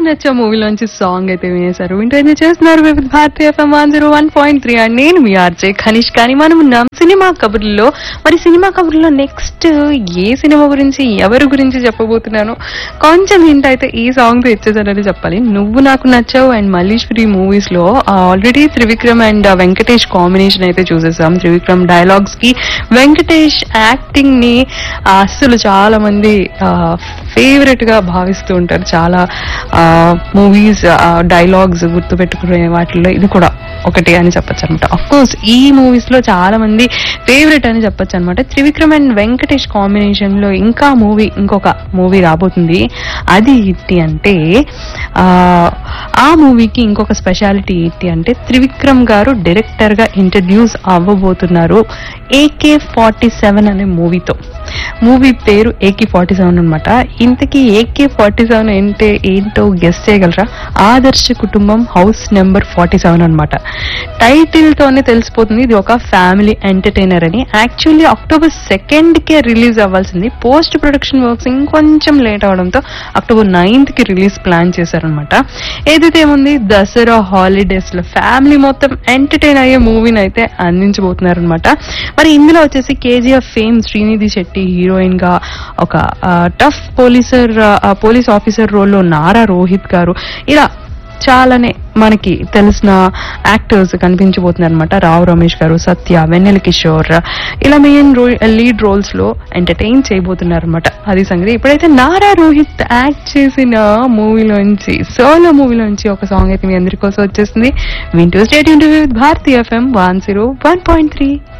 నచ్చా మూవీలోంచి song అయితే వినేశారు వింటూ enjoy చేస్తున్నారు Vividh Bharati FM one zero one point three and నేను మీ ఆర్జే ఖనిష్ కానీ మనం ఉన్నాం సినిమా కబుర్లో మరి సినిమా కబుర్లో నెక్స్ట్ ఏ సినిమా గురించి ఎవరి గురించి చెప్పబోతున్నాను కొంచెం హింట్ అయితే ఈ సాంగ్ తో ఇచ్చేసారని చెప్పాలి నువ్వు నాకు నచ్చావు అండ్ మల్లీశ్వరి మూవీస్ లో already Trivikram and Venkatesh combination అయితే చూసేసాం త్రివిక్రమ్ డైలాగ్స్ కి వెంకటేష్ యాక్టింగ్ ని ఆ, అస్సలు చాలా మంది ఫేవరెట్ గా భావిస్తూ ఉంటారు చాలా మూవీస్ డైలాగ్స్ గుర్తుపెట్టుకునే వాటిల్లో ఇది కూడా ఒకటి అని చెప్పొచ్చు అనమాట అఫ్ కోర్స్ ఈ మూవీస్ లో చాలా మంది ఫేవరెట్ అని చెప్పొచ్చు అనమాట త్రివిక్రమ్ అండ్ వెంకటేష్ కాంబినేషన్ లో ఇంకా మూవీ ఇంకొక మూవీ రాబోతుంది అది ఏంటి అంటే ఆ, ఆ మూవీకి ఇంకొక స్పెషాలిటీ ఏంటి అంటే త్రివిక్రమ్ గారు డైరెక్టర్ గా ఇంట్రడ్యూస్ అవ్వబోతున్నారు ఏకే ఫార్టీ సెవెన్ అనే మూవీతో మూవీ పేరు ఏకే ఫార్టీ సెవెన్ అనమాట ఇంతకీ ఏకే ఫార్టీ సెవెన్ ఏంటే ఏంటో గెస్ చేయగలరా Adarsha Kutumbam house number forty seven అనమాట టైటిల్ తోనే తెలిసిపోతుంది ఇది ఒక ఫ్యామిలీ ఎంటర్టైనర్ అని యాక్చువల్లీ అక్టోబర్ సెకండ్ కే రిలీజ్ అవ్వాల్సింది పోస్ట్ ప్రొడక్షన్ వర్క్స్ ఇంకొంచెం లేట్ అవడంతో అక్టోబర్ నైన్త్ కి రిలీజ్ ప్లాన్ చేశారనమాట ఏదైతే ఏముంది దసరా హాలిడేస్ లో ఫ్యామిలీ మొత్తం ఎంటర్టైన్ అయ్యే మూవీని అయితే అందించబోతున్నారు అనమాట మరి ఇందులో వచ్చేసి KGF fame Srinidhi Shetty heroine గా ఒక టఫ్ పోలీసర్ పోలీస్ ఆఫీసర్ రోల్లో నారా రోహిత్ గారు ఇలా చాలానే మనకి తెలిసిన యాక్టర్స్ కనిపించబోతున్నారు అనమాట రావు రమేష్ గారు సత్య వెన్నెల కిషోర్ ఇలా మెయిన్ లీడ్ రోల్స్ లో ఎంటర్టైన్ చేయబోతున్నారు అనమాట అది సంగతి ఇప్పుడైతే నారా రోహిత్ యాక్ట్ చేసిన మూవీలోంచి సోలో మూవీలోంచి ఒక సాంగ్ అయితే మీ అందరి కోసం వచ్చేసింది వింటూ స్టేట్ Bharati FM one zero one point three